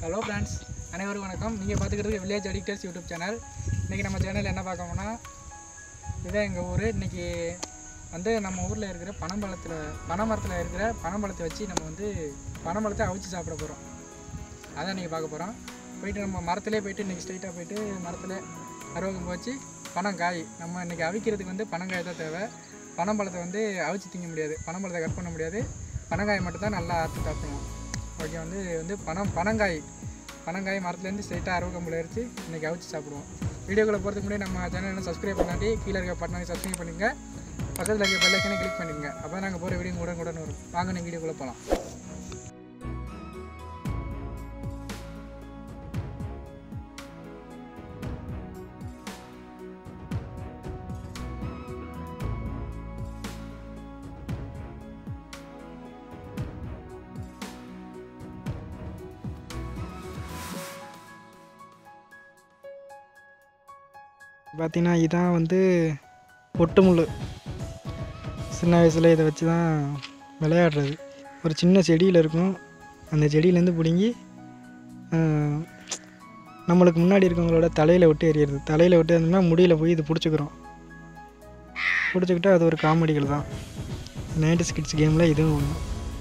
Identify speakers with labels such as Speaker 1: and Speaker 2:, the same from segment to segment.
Speaker 1: hello friends அனைவருக்கும் வணக்கம் நீங்கள் பார்த்துக்கிறது வில்லேஜ் அடிக்டர்ஸ் யூடியூப் சேனல் இன்றைக்கி நம்ம சேனலில் என்ன பார்க்கணும்னா இதுதான் எங்கள் ஊர் இன்றைக்கி வந்து நம்ம ஊரில் இருக்கிற பனம்பழத்தில் பனைமரத்தில் இருக்கிற பனம்பழத்தை வச்சு நம்ம வந்து பனம்பழத்தை அவிச்சு சாப்பிட போகிறோம் அதான் இன்றைக்கி பார்க்க போகிறோம் போயிட்டு நம்ம மரத்துலேயே போயிட்டு இன்றைக்கி ஸ்ட்ரைட்டாக போயிட்டு மரத்தில் அருவகம் வச்சு பனங்காய் நம்ம இன்றைக்கி அவிக்கிறதுக்கு வந்து பனங்காய் தான் தேவை பனம்பழத்தை வந்து அவிச்சு திங்க முடியாது பனம்பழத்தை கட் பண்ண முடியாது பனங்காய் மட்டும் தான் நல்லா அறுத்து சாப்பிடணும் ஓகே வந்து வந்து பனம் பனங்காய் பனங்காய் மரத்துலேருந்து ஸ்ட்ரைட்டாக அறுவக்கம்பில் அரிச்சு இன்றைக்கி அவிச்சு சாப்பிடுவோம் வீடியோக்குள்ளே போகிறதுக்கு முன்னாடி நம்ம சேனலை சப்ஸ்கிரைப் பண்ணாட்டி கீழே இருக்க பட்டனை சப்ஸ்கிரைப் பண்ணுங்க பக்கத்தில் இருக்க பெல்லைக்கனை கிளிக் பண்ணிக்கங்க அப்போ நாங்கள் போகிற வீடியோ உடனே உடனே வரும் வாங்க நீங்கள் வீடியோக்குள்ளே போகலாம்
Speaker 2: பார்த்தீங்கன்னா இதான் வந்து ஒட்டுமுள் சின்ன வயசில் இதை வச்சு தான் விளையாடுறது ஒரு சின்ன செடியில் இருக்கும் அந்த செடியிலேருந்து பிடுங்கி ஆஹ், நம்மளுக்கு முன்னாடி இருக்கவங்களோட தலையில் விட்டு எறியறது தலையில் விட்டு எறிஞ்சோம்னா முடியில் போய் இது பிடிச்சிக்கிறோம் பிடிச்சிக்கிட்டா அது ஒரு காமெடிகள் தான் நைன்டி ஸ்கிட்ஸ் கேமில் இதுவும் ஒன்று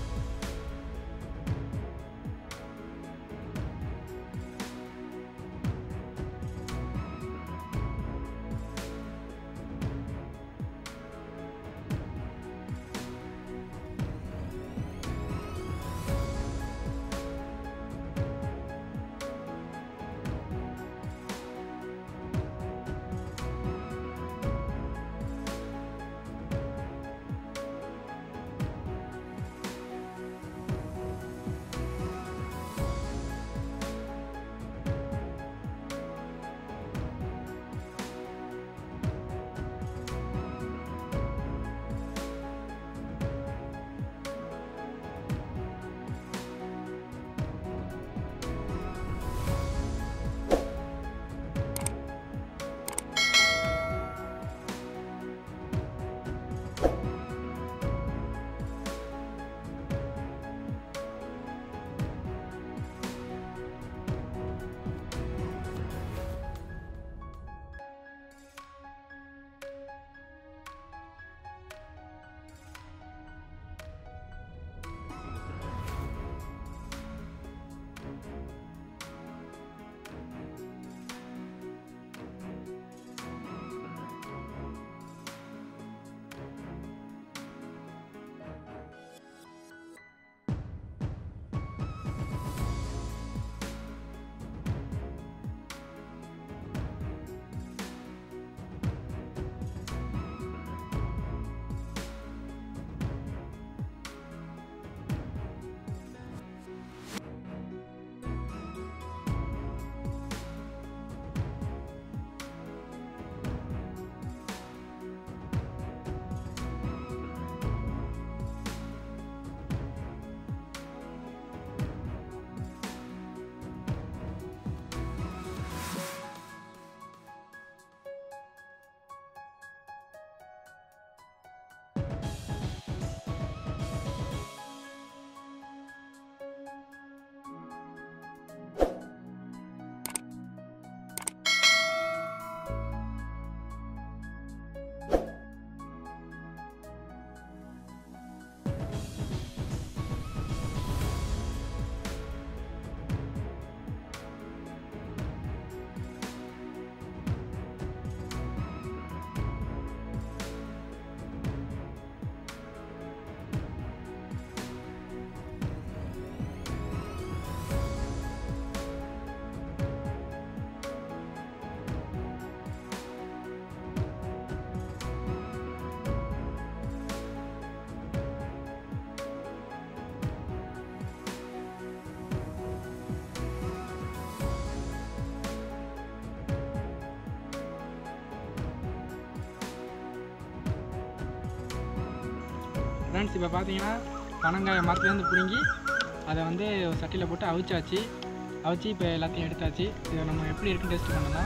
Speaker 2: ஃப்ரெண்ட்ஸ் இப்போ பார்த்தீங்கன்னா பனங்காய் மரத்துலேருந்து பிடுங்கி அதை வந்து ஒரு சட்டியில் போட்டு அவிச்சாச்சு அவிச்சு இப்போ எல்லாத்தையும் எடுத்தாச்சு இதை நம்ம எப்படி இருக்குன்னு டெஸ்ட் பண்ணலாம்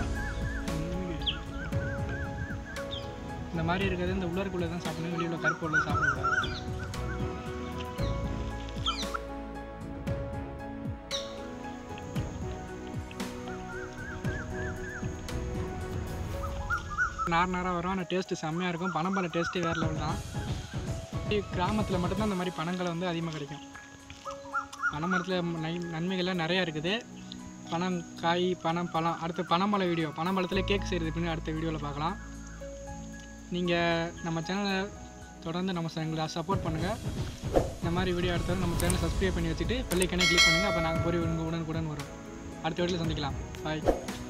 Speaker 2: இந்த மாதிரி இருக்கிறது இந்த உள்ளருக்குள்ளே தான் சாப்பிடணும் வெளியில் உள்ள கருப்பு உள்ள சாப்பிடக்கூடாது
Speaker 1: நார் நாராக வரும் ஆனால் டேஸ்ட்டு செம்மையாக இருக்கும் பனம்பழம் டேஸ்ட்டு வேறு லெவல் தான் கிராமத்தில் மட்டும்தான் இந்த மாதிரி பழங்கள் வந்து அதிகமாக கிடைக்கும் பனைமரத்தில் நை நன்மைகள்லாம் நிறையா இருக்குது பனம் காய் பனம் பழம் அடுத்து பனம்பழ வீடியோ பனம்பழத்தில் கேக் செய்கிறது எப்படின்னு அடுத்த வீடியோவில் பார்க்கலாம் நீங்கள் நம்ம சேனலை தொடர்ந்து நம்ம ச- எங்களை சப்போர்ட் பண்ணுங்கள் இந்த மாதிரி வீடியோ எடுத்தாலும் நம்ம சேனலை சப்ஸ்கிரைப் பண்ணி வச்சுட்டு பெல்லைக்கானே கிளிக் பண்ணுங்கள் அப்போ நாங்கள் போய் உங்கள் உடனுக்குடன் வரும் அடுத்த வீடியோவில் சந்திக்கலாம் பாய்